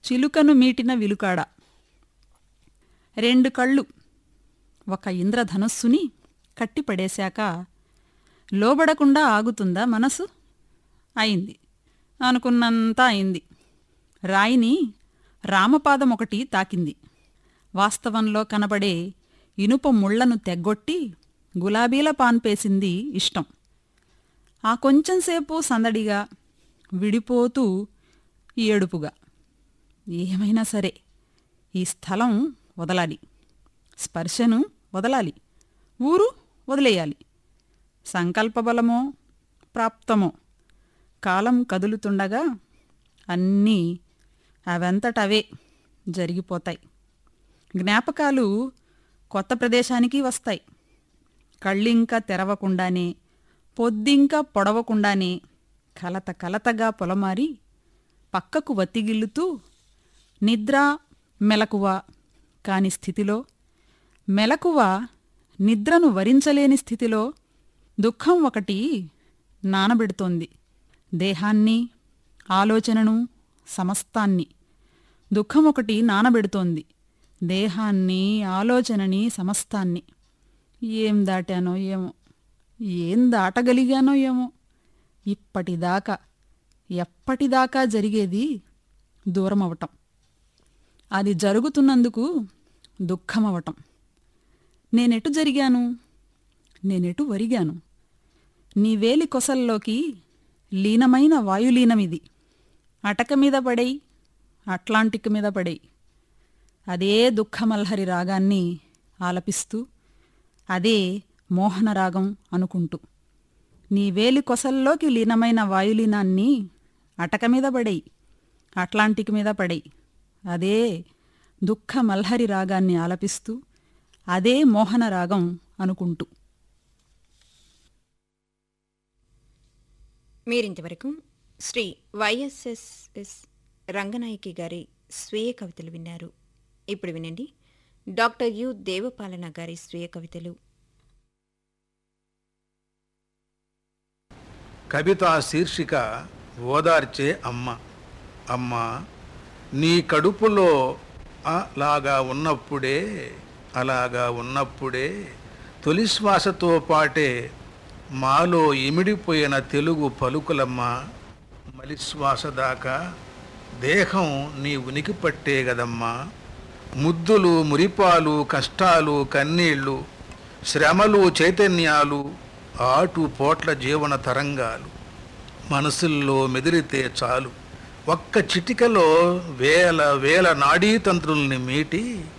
చిలుకను మీటిన విలుకాడ రెండు కళ్ళు ఒక ఇంద్రధనుస్సుని కట్టిపడేశాక లోబడకుండా ఆగుతుందా మనసు అయింది అనుకున్నంత అయింది రాయిని రామపాదం ఒకటి తాకింది వాస్తవంలో కనబడే ఇనుప ముళ్లను తెగ్గొట్టి గులాబీల పాన్పేసింది ఇష్టం ఆ కొంచెంసేపు సందడిగా విడిపోతూ ఏడుపుగా ఏమైనా సరే ఈ స్థలం వదలాలి స్పర్శను వదలాలి ఊరు వదిలేయాలి సంకల్పబలమో ప్రాప్తమో కాలం కదులుతుండగా అన్నీ అవంతటవే జరిగిపోతాయి జ్ఞాపకాలు కొత్త ప్రదేశానికి వస్తాయి కళ్ళింక తెరవకుండానే పొద్దింక పొడవకుండానే కలత కలతగా పొలమారి పక్కకు వత్తిగిల్లుతూ నిద్ర మెలకువ కాని స్థితిలో మెలకువ నిద్రను వరించలేని స్థితిలో దుఃఖం ఒకటి నానబెడుతోంది దేహాన్ని ఆలోచనను సమస్తాన్ని దుఃఖం ఒకటి నానబెడుతోంది దేహాన్ని ఆలోచనని సమస్తాన్ని ఏం దాటానో ఏమో ఏం దాటగలిగానో ఏమో ఇప్పటిదాకా ఎప్పటిదాకా జరిగేది దూరమవటం అది జరుగుతున్నందుకు దుఃఖమవటం నేనెటు జరిగాను నేనెటు వరిగాను నీ వేలి కొసల్లోకి లీనమైన వాయులీనమిది అటక మీద పడేయి అట్లాంటిక్ మీద పడేయి అదే దుఃఖమల్హరి రాగాన్ని ఆలపిస్తూ అదే మోహనరాగం అనుకుంటూ నీ వేలి కొసల్లోకి లీనమైన వాయులీనాన్ని అటక మీద పడేయి అట్లాంటిక్ మీద పడేయి అదే దుఃఖ మల్హరి రాగాన్ని ఆలపిస్తూ అదే మోహన రాగం అనుకుంటూ మీరింతవరకు శ్రీ వైఎస్ఎస్ఎస్ రంగనాయకి గారి స్వీయ కవితలు విన్నారు ఇప్పుడు వినండి డాక్టర్ యు దేవపాలన గారి స్వీయ కవితలు కవిత శీర్షిక ఓదార్చే అమ్మ అమ్మ నీ కడుపులో అలాగా ఉన్నప్పుడే అలాగా ఉన్నప్పుడే తొలి శ్వాసతో పాటే మాలో ఇమిడిపోయిన తెలుగు పలుకులమ్మ మలిశ్వాస దాకా దేహం నీ ఉనికి పట్టే గదమ్మా ముద్దులు మురిపాలు కష్టాలు కన్నీళ్ళు శ్రమలు చైతన్యాలు ఆటు పోట్ల జీవన తరంగాలు మనసుల్లో మెదిలితే చాలు ఒక్క చిటికలో వేల వేల నాడీతంత్రుల్ని మీటి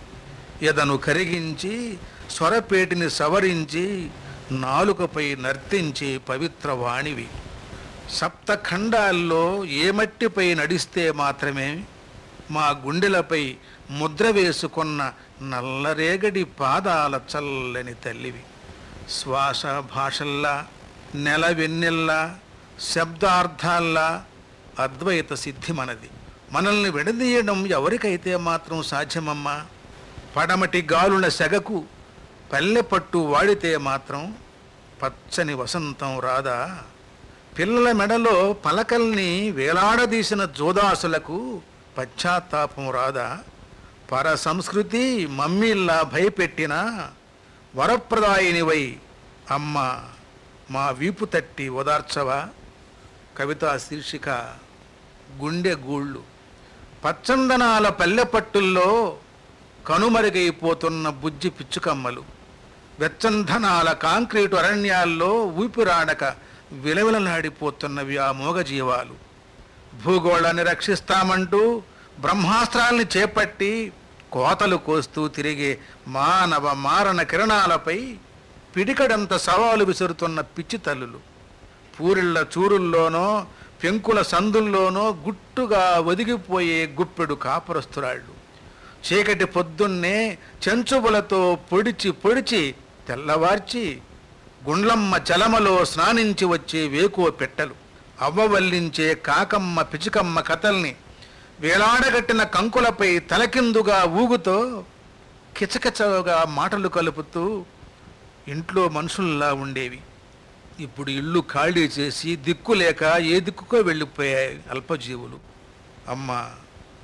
ఎదను కరిగించి స్వరపేటిని సవరించి నాలుకపై నర్తించి పవిత్ర వాణివి సప్త ఖండాల్లో ఏ మట్టిపై నడిస్తే మాత్రమే మా గుండెలపై ముద్ర వేసుకున్న నల్లరేగడి పాదాల చల్లని తల్లివి శ్వాస భాషల్లా నెల వెన్నెల్లా శబ్దార్థాల్లా అద్వైత సిద్ధి మనది మనల్ని విడదీయడం ఎవరికైతే మాత్రం సాధ్యమమ్మా పడమటి గాలుల సెగకు పల్లె పట్టు వాడితే మాత్రం పచ్చని వసంతం రాదా పిల్లల మెడలో పలకల్ని వేలాడదీసిన జోదాసులకు పశ్చాత్తాపం రాదా పర సంస్కృతి మమ్మీల్లా భయపెట్టిన వరప్రదాయినివై అమ్మ మా వీపు తట్టి ఓదార్చవా కవితా శీర్షిక గుండె గూళ్ళు పచ్చందనాల పల్లె పట్టుల్లో కనుమరుగైపోతున్న బుజ్జి పిచ్చుకమ్మలు వెచ్చంధనాల కాంక్రీటు అరణ్యాల్లో ఊపిరాడక విలవిలలాడిపోతున్నవి ఆ మూగజీవాలు భూగోళాన్ని రక్షిస్తామంటూ బ్రహ్మాస్త్రాల్ని చేపట్టి కోతలు కోస్తూ తిరిగే మానవ మారణ కిరణాలపై పిడికడంత సవాలు విసురుతున్న పిచ్చి తల్లులు పూరిళ్ల చూరుల్లోనో పెంకుల సందుల్లోనో గుట్టుగా ఒదిగిపోయే గుప్పెడు కాపురస్తురాళ్ళు చీకటి పొద్దున్నే చెంచుబులతో పొడిచి పొడిచి తెల్లవార్చి గుండ్లమ్మ చలమలో స్నానించి వచ్చే వేకువ పెట్టెలు అవ్వవల్లించే కాకమ్మ పిచుకమ్మ కథల్ని వేలాడగట్టిన కంకులపై తలకిందుగా ఊగుతో కిచకిచగా మాటలు కలుపుతూ ఇంట్లో మనుషుల్లా ఉండేవి ఇప్పుడు ఇల్లు ఖాళీ చేసి దిక్కు లేక ఏ దిక్కుకో వెళ్ళిపోయాయి అల్పజీవులు అమ్మ